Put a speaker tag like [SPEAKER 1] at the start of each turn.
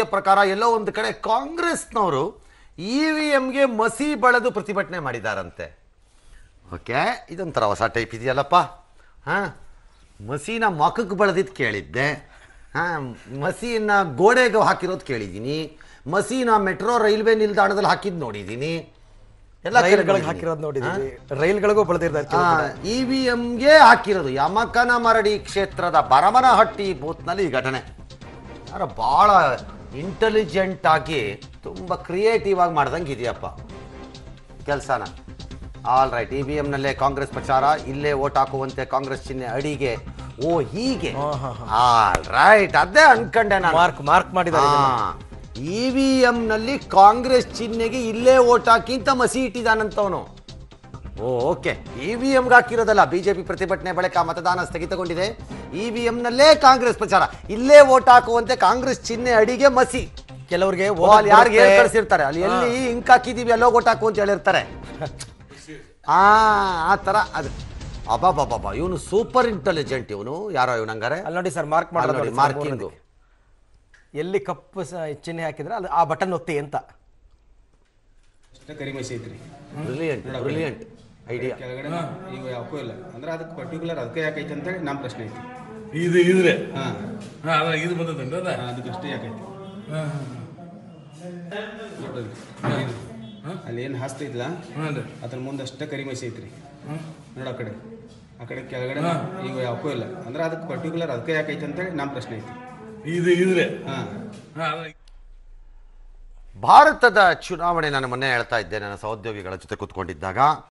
[SPEAKER 1] ಮಾಹಿತಿಯ ಪ್ರಕಾರ ಎಲ್ಲೋ ಒಂದು ಕಡೆ ಕಾಂಗ್ರೆಸ್ನವರು ಇ ವಿ ಎಮ್ಗೆ ಮಸಿ ಬಳದು ಪ್ರತಿಭಟನೆ ಮಾಡಿದಾರಂತೆ ಓಕೆ ಇದೊಂಥರ ಹೊಸ ಟೈಪ್ ಇದೆಯಲ್ಲಪ್ಪ ಹಾಂ ಮಸೀನ ಮಖಕ್ಕೆ ಬಳದಿದ್ದು ಕೇಳಿದ್ದೆ ಹಾಂ ಮಸೀನ ಗೋಡೆಗೆ ಹಾಕಿರೋದು ಕೇಳಿದ್ದೀನಿ ಮಸೀನ ಮೆಟ್ರೋ ರೈಲ್ವೆ ನಿಲ್ದಾಣದಲ್ಲಿ ಹಾಕಿದ್ದು ನೋಡಿದ್ದೀನಿ ಎಲ್ಲ ಕಡೆ
[SPEAKER 2] ರೈಲ್ಗಳಿಗೆ
[SPEAKER 1] ನೋಡಿದ್ದೀನಿ.
[SPEAKER 2] ಹಾಕಿರೋದು ನೋಡಿದೀವಿ ರೈಲ್ಗಳಿಗೂ ಬಳದಿರ್ತಾರೆ ಕೆಲವು ಕಡೆ.
[SPEAKER 1] ಇ ವಿ ಎಮ್ಗೆ ಹಾಕಿರೋದು ಯಮಕನಮರಡಿ ಕ್ಷೇತ್ರದ ಬರಮನಹಟ್ಟಿ ಬೂತ್ನಲ್ಲಿ ಈ ಘಟನೆ ಯಾರ ಭಾಳ ಇಂಟೆಲಿಜೆಂಟ್ ಆಗಿ ತುಂಬ ಕ್ರಿಯೇಟಿವ್ ಆಗಿ ಮಾಡ್ದಂಗೆ ಇದೆಯಪ್ಪ ಕೆಲಸನ ಆಲ್ ರೈಟ್ ಇ ವಿ ಎಮ್ನಲ್ಲೇ ಕಾಂಗ್ರೆಸ್ ಪ್ರಚಾರ ಇಲ್ಲೇ ಓಟ್ ಹಾಕುವಂತೆ ಕಾಂಗ್ರೆಸ್ ಚಿಹ್ನೆ ಅಡಿಗೆ ಓ ಹೀಗೆ
[SPEAKER 2] ಹಾ, ಹಾ,
[SPEAKER 1] ಆಲ್ ರೈಟ್ ಅದೇ ಅನ್ಕಂಡೆ ನಾನು
[SPEAKER 2] ಮಾರ್ಕ್ ಮಾರ್ಕ್ ಮಾಡಿದ್ದಾರೆ ಇದನ್ನ.
[SPEAKER 1] ಇ ವಿ ನಲ್ಲಿ ಕಾಂಗ್ರೆಸ್ ಚಿಹ್ನೆಗೆ ಇಲ್ಲೇ ಓಟ್ ಹಾಕಿ ಅಂತ ಮಸಿ ಇಟ್ಟಿದ್ದಾನಂತವನು ಓ ಓಕೆ ಇ ವಿ ಎಮ್ಗೆ ಹಾಕಿರೋದಲ್ಲ ಬಿಜೆಪಿ ಪ್ರತಿಭಟನೆ ಬಳಿಕ ಮತದಾನ ಸ್ಥಗಿತಗೊಂಡಿದೆ ಇ ವಿ ನಲ್ಲೇ ಕಾಂಗ್ರೆಸ್ ಪ್ರಚಾರ ಇಲ್ಲೇ ಓಟ್ ಹಾಕುವಂತೆ ಕಾಂಗ್ರೆಸ್ ಚಿಹ್ನೆ ಅಡಿಗೆ ಮಸಿ
[SPEAKER 2] ಕೆಲವರಿಗೆ
[SPEAKER 1] ಓ, ಅಲ್ಲಿ ಯಾರಿಗೆ ಹೇಳಿ ಕಳಿಸಿರ್ತಾರೆ ಅಲ್ಲಿ ಎಲ್ಲಿ ಇಂಕ್ ಹಾಕಿದೀವಿ ಎಲ್ಲೋ ಓಟ್ ಹಾಕು ಅಂತ ಹೇಳಿರ್ತಾರೆ ಆ ಆ ಥರ ಅದು ಅಬಾಬಾಬಾ ಇವನು ಸೂಪರ್ ಇಂಟೆಲಿಜೆಂಟ್ ಇವನು ಯಾರೋ ಇವನಂಗಾರೆ
[SPEAKER 2] ಅಲ್ಲಿ ನೋಡಿ ಸರ್ ಮಾರ್ಕ್
[SPEAKER 1] ಅಲ್ಲಿ ನೋಡಿ
[SPEAKER 2] ಮಾಡಿ
[SPEAKER 1] ಮಾರ್ಕಿಂಗು
[SPEAKER 2] ಎಲ್ಲಿ ಕಪ್ಪು ಸ- ಚಿಹ್ನೆ ಹಾಕಿದ್ರೆ ಅಲ್ಲಿ ಆ ಬಟನ್ ಒತ್ತಿ ಅಂತ
[SPEAKER 3] ಅಷ್ಟೇ ಕರಿಮಸಿ ಐತ್ರಿ
[SPEAKER 1] ಬ್ರಿಲಿಯಂಟ್ ಬ್ರಿಲಿಯಂಟ್ ಐಡಿಯಾ
[SPEAKER 3] ಕೆಳಗಡೆ ಈಗ ಯಾಕೂ ಇಲ್ಲ ಅಂದ್ರೆ ಅದಕ್ಕೆ ಪರ್ಟಿಕ್ಯುಲರ್ ಅದಕ್ಕೆ ಯಾಕೈತೆ ಅಂತೇಳಿ ನಮ್ಮ ಪ್ರಶ್ನೆ ಐತಿ
[SPEAKER 4] ಇದು ಇದ್ರೆ
[SPEAKER 3] ಹಾಂ
[SPEAKER 4] ಹಾ ಅದ ಇದು ಬಂದದಂಡ ಅದ
[SPEAKER 3] ಅದಕ್ಕೆ ಅಷ್ಟೇ ಯಾಕೈತಿ ನೋಡ್ರಿ ಅಲ್ಲಿ ಏನು ಹಾಸ್ತೈತಿಲ್ಲ
[SPEAKER 4] ಹಾಂ
[SPEAKER 3] ಅದ್ರ ಮುಂದೆ ಅಷ್ಟೇ ಕರಿಮಸಿ ಐತ್ರಿ ನೋಡ ಆ ಕಡೆ ಆ ಕಡೆ ಕೆಳಗಡೆ ಈಗ ಯಾಕೂ ಇಲ್ಲ ಅಂದ್ರೆ ಅದಕ್ಕೆ ಪರ್ಟಿಕ್ಯುಲರ್ ಅದಕ್ಕೆ ಯಾಕೈತೆ ಅಂತೇಳಿ ನಮ್ಮ ಪ್ರಶ್ನೆ ಐತಿ
[SPEAKER 4] ಇದು ಇದ್ರೆ
[SPEAKER 3] ಹಾಂ
[SPEAKER 4] ಹಾ ಅದ
[SPEAKER 1] ಭಾರತದ ಚುನಾವಣೆ ನಾನು ಮೊನ್ನೆ ಹೇಳ್ತಾ ಇದ್ದೆ ನನ್ನ ಸಹೋದ್ಯೋಗಿಗಳ ಜೊತೆ ಕೂತ್ಕೊಂಡಿದ್ದಾಗ